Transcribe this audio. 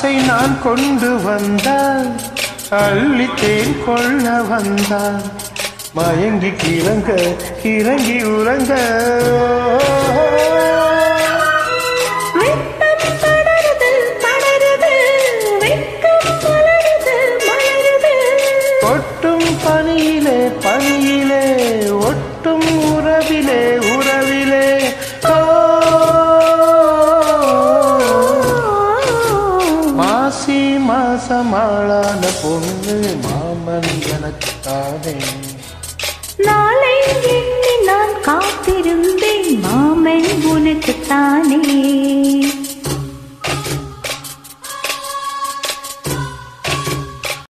ஆசை நான் கொண்டு வந்தால் அள்ளித்தேன் கொள்ள வந்தால் மயங்கி கிறங்க கிறங்கி உறங்க வெட்கம் படருது படருது வெட்கம் மலருது மலருது ஒட்டும் பனியிலே பனியிலே ஒட்டும் உறவிலே உறவிலே ஓ மாசி மாசமாளான பொண்ணு மாமன் எனக்குத்தானே நாளை எண்ணி நான் காத்திருந்தேன் மாமன் உனக்குத்தானே